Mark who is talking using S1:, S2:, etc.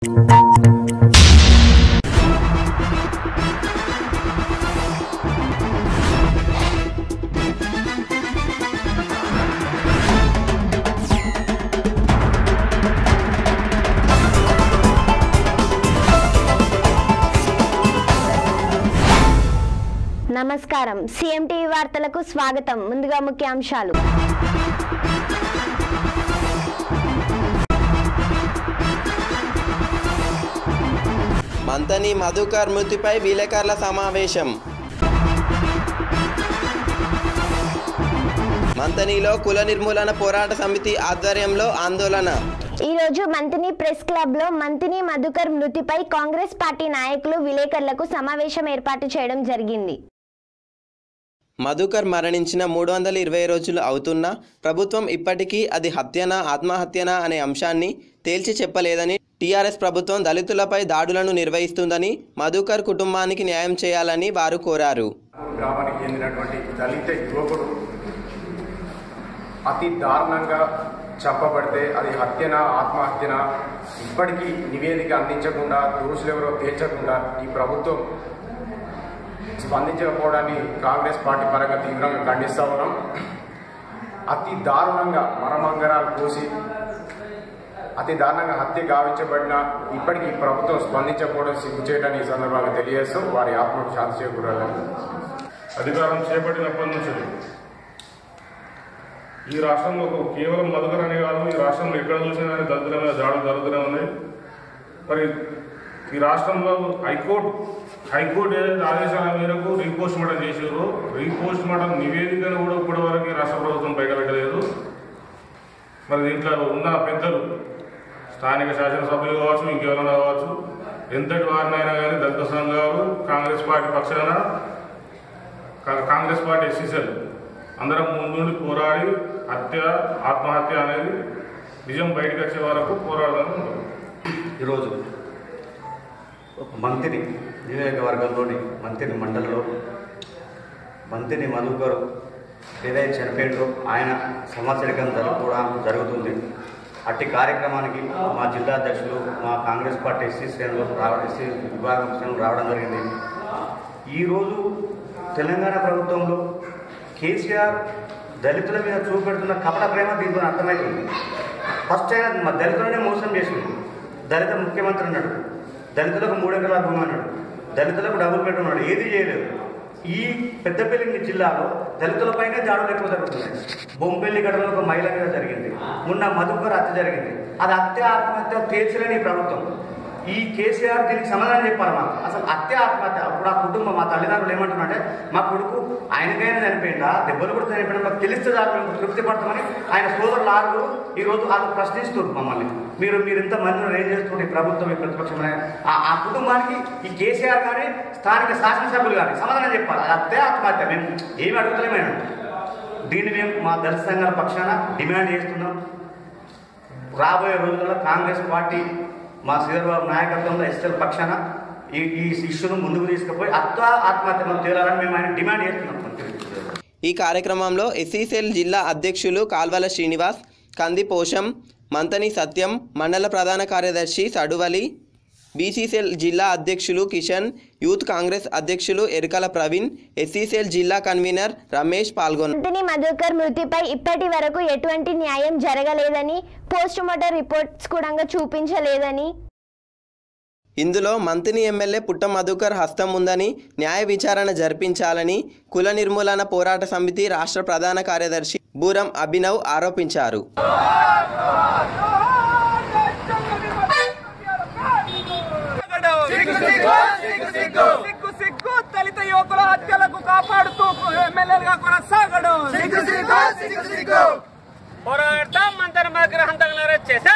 S1: నమస్కారం CM TV వార్తలకు స్వాగతం ముందుగా ముఖ్యాంశాలు
S2: మంతని మధుకర్ మృతిపై విలేకరుల సమావేశం మంతనిలో కుల నిర్మూలన పోరాట సమితి ఆధ్వర్యంలో ఆందోళన
S1: ఈ రోజు మంతిని ప్రెస్ క్లబ్ లో మంతిని మధుకర్ మృతిపై కాంగ్రెస్ పార్టీ నాయకులు విలేకరులకు సమావేశం ఏర్పాటు చేయడం జరిగింది
S2: మధుకర్ మరణించిన మూడు వందల ఇరవై రోజులు అవుతున్నా ప్రభుత్వం ఇప్పటికీ అది హత్యనా ఆత్మహత్యనా అనే అంశాన్ని తేల్చి చెప్పలేదని టీఆర్ఎస్ ప్రభుత్వం దళితులపై దాడులను నిర్వహిస్తుందని మధుకర్ కుటుంబానికి న్యాయం చేయాలని వారు కోరారు
S3: గ్రామానికి చెందినటువంటి దళిత యువకుడు అతి దారుణంగా చంపబడితే అది హత్యన ఆత్మహత్యన ఇప్పటికీ నివేదిక అందించకుండా దోషులెవరో తేల్చకుండా ఈ ప్రభుత్వం స్పందించకపోవడాన్ని కాంగ్రెస్ పార్టీ పరంగా తీవ్రంగా ఖండిస్తా ఉన్నాం అతి దారుణంగా మరమంగరాలు పోసి అతి దారుణంగా హత్య గావించబడిన ఇప్పటికీ ఈ ప్రభుత్వం స్పందించకపోవడం సిగ్గు చేయడాన్ని ఈ సందర్భంగా తెలియజేస్తూ వారి ఆత్మకు శాంతి చేకూరాలని
S4: అధికారం చేపట్టినప్పటి నుంచి ఈ రాష్ట్రంలో ఒక కేవలం మధుకర్ అనే కాదు ఈ రాష్ట్రంలో ఎక్కడ చూసినా కానీ దళితుల మీద దాడులు జరుగుతూనే ఉన్నాయి మరి ఈ రాష్ట్రంలో హైకోర్టు హైకోర్టు ఏదైతే ఆదేశాల మేరకు రీపోస్ట్ మార్టం చేసారో రీపోస్ట్ మార్టం నివేదికను కూడా ఇప్పటి వరకు ఈ రాష్ట్ర ప్రభుత్వం బయటపెట్టలేదు మరి దీంట్లో ఉన్న పెద్దలు స్థానిక శాసనసభ్యులు కావచ్చు ఇంకెవరైనా కావచ్చు ఎంతటి వారినైనా కానీ దళిత సంఘాలు కాంగ్రెస్ పార్టీ పక్షాన కా- కాంగ్రెస్ పార్టీ ఎస్సీసీఎల్ అందరం ముందుండి పోరాడి హత్య ఆత్మహత్య అనేది నిజం బయటకు వచ్చే వరకు పోరాడదాం
S5: ఈరోజు ఒక మంత్రి నియోజకవర్గంలోని మంత్రి మండలిలో మంత్రి మధుకర్ ఏదైతే చనిపోయిందో ఆయన సంవత్సరికం జరుపుకోవడం జరుగుతుంది అట్టి కార్యక్రమానికి మా జిల్లా అధ్యక్షులు మా కాంగ్రెస్ పార్టీ ఎస్సీ శ్రేణులు రావడం ఎస్సీ విభాగం శ్రేణులు రావడం జరిగింది ఈరోజు తెలంగాణ ప్రభుత్వంలో కేసీఆర్ దళితుల మీద చూపెడుతున్న కపట ప్రేమ దీంతో అర్థమైంది ఫస్ట్ ఆయన మా దళితులనే మోసం చేసింది దళిత ముఖ్యమంత్రి అన్నాడు దళితులకు మూడు ఎకరాల భూమి అన్నాడు దళితులకు డబుల్ బెడ్ ఉన్నాడు ఏది చేయలేదు ఈ పెద్దపల్లి జిల్లాలో దళితులపైనే దాడులు ఎక్కువ జరుగుతున్నాయి బొంబెల్లి గడలో ఒక మహిళ మీద జరిగింది మొన్న మధుకర్ హత్య జరిగింది అది హత్య ఆత్మహత్య తీర్చలేని ఈ ప్రభుత్వం ఈ కేసీఆర్ దీనికి సమాధానం చెప్పాలి మాకు అసలు హత్య ఆత్మహత్య అప్పుడు ఆ కుటుంబం మా తల్లిదండ్రులు ఏమంటున్నారంటే మా కొడుకు ఆయనకైనా చనిపోయిందా దెబ్బలు కూడా చనిపోయినా మాకు తెలిస్తే చాలు మేము తృప్తి పడతామని ఆయన సోదరులు ఆరుగురు ఈ రోజు వాళ్ళు ప్రశ్నిస్తున్నారు మమ్మల్ని మీరు మీరు ఇంత మందిని ఏం చేస్తుంటే ఈ ప్రభుత్వం ఈ ప్రతిపక్షం అనే- ఆ ఆ కుటుంబానికి ఈ కేసీఆర్ కానీ స్థానిక శాసనసభ్యులు కానీ సమాధానం చెప్పాలి అది హత్య ఆత్మహత్య మేము ఏమి అడుగుతలేమైనా దీన్ని మేము మా దళిత సంఘాల పక్షాన డిమాండ్ చేస్తున్నాం రాబోయే రోజుల్లో కాంగ్రెస్ పార్టీ మా శ్రీధర్బాబు నాయకత్వంలో ఎస్ఎల్ పక్షాన ఈ ఈ ఇష్యూను ముందుకు తీసుకుపోయి అత్వ ఆత్మహత్యను తేలాలని మేము ఆయన డిమాండ్ చేస్తున్నాం
S2: ఈ కార్యక్రమంలో ఎస్సీసెల్ జిల్లా అధ్యక్షులు కాల్వల శ్రీనివాస్ కంది పోషం మంతని సత్యం మండల ప్రధాన కార్యదర్శి సడువలి బీసీసీఎల్ జిల్లా అధ్యక్షులు కిషన్ యూత్ కాంగ్రెస్ అధ్యక్షులు ఎరకల ప్రవీణ్ ఎస్సీసీఎల్ జిల్లా కన్వీనర్ రమేష్ పాల్గొన్నారు
S1: మంతిని మధుకర్ మృతిపై ఇప్పటి వరకు ఎటువంటి న్యాయం జరగలేదని పోస్ట్ మార్టం రిపోర్ట్స్ కూడా చూపించలేదని
S2: ఇందులో మంత్రి ఎమ్మెల్యే పుట్ట మధుకర్ హస్తం ఉందని న్యాయ విచారణ జరిపించాలని కుల నిర్మూలన పోరాట సమితి రాష్ట్ర ప్రధాన కార్యదర్శి బూరం అభినవ్ ఆరోపించారు
S6: సిగ్గు సిగ్గు సిగ్గు సిగ్గు సిగ్గు సిగ్గు దళిత యువకుల హత్యలకు కాపాడుతూ ఎమ్మెల్యేలుగా కొనసాగడం సిగ్గు సిగ్గు సిగ్గు సిగ్గు పోరాడతాం మంత్రి మగ్ర హంతకులను అరెస్ట్ చేసే